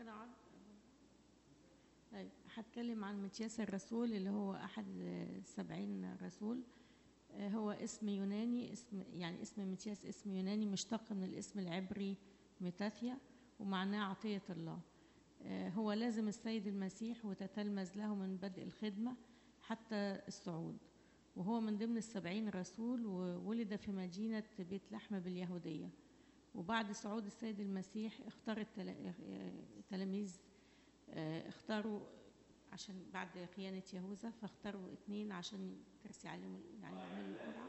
ممكن اقعد طيب هتكلم عن متياس الرسول اللي هو احد السبعين رسول آه، هو اسم يوناني اسم يعني اسم متياس اسم يوناني مشتق من الاسم العبري ميتاثيا ومعناه عطية الله آه، هو لازم السيد المسيح وتتلمذ له من بدء الخدمة حتى الصعود وهو من ضمن السبعين رسول وولد في مدينة بيت لحم باليهودية وبعد صعود السيد المسيح اختار التلا- التلاميذ آه، اختاروا عشان بعد خيانة يهوذا فاختاروا اتنين عشان ترسي عليهم يعني يعملوا القرعة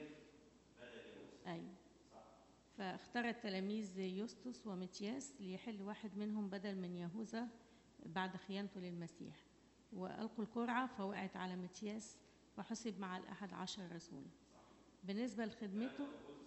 أيوة فاختار التلاميذ يوستوس ومتياس ليحل واحد منهم بدل من يهوذا بعد خيانته للمسيح وألقوا القرعة فوقعت على متياس فحسب مع الأحد عشر رسولا بالنسبة لخدمته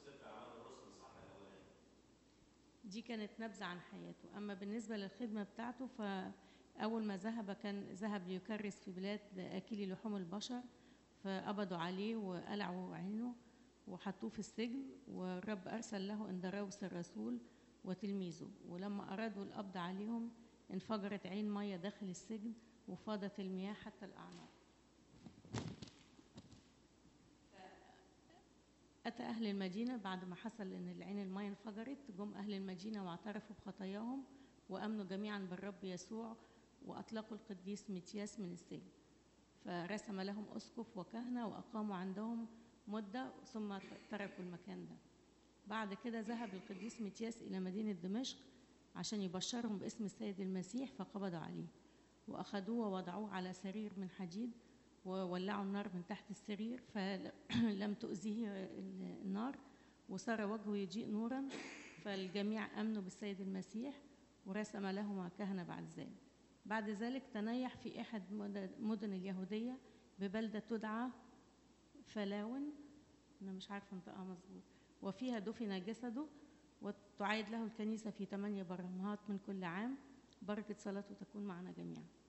دي كانت نبذة عن حياته أما بالنسبة للخدمة بتاعته فأول ما ذهب كان ذهب ليكرس في بلاد آكلي لحوم البشر فقبضوا عليه وقلعوا عينه وحطوه في السجن والرب أرسل له اندراوس الرسول وتلميذه ولما أرادوا القبض عليهم انفجرت عين مية داخل السجن وفاضت المياه حتى الأعناق أتى أهل المدينة بعد ما حصل إن العين المية انفجرت جم أهل المدينة واعترفوا بخطاياهم وأمنوا جميعا بالرب يسوع وأطلقوا القديس متياس من السجن فرسم لهم أسقف وكهنة وأقاموا عندهم مدة ثم تركوا المكان ده بعد كده ذهب القديس متياس إلى مدينة دمشق عشان يبشرهم باسم السيد المسيح فقبضوا عليه وأخذوه ووضعوه على سرير من حديد وولعوا النار من تحت السرير فلم تؤذيه النار وصار وجهه يضيء نورا فالجميع امنوا بالسيد المسيح ورسم لهما كهنه بعد ذلك بعد ذلك تنيح في احد مدن اليهوديه ببلده تدعى فلاون انا مش عارفه انطقها مظبوط وفيها دفن جسده وتعايد له الكنيسه في ثمانيه برهمات من كل عام بركه صلاته تكون معنا جميعا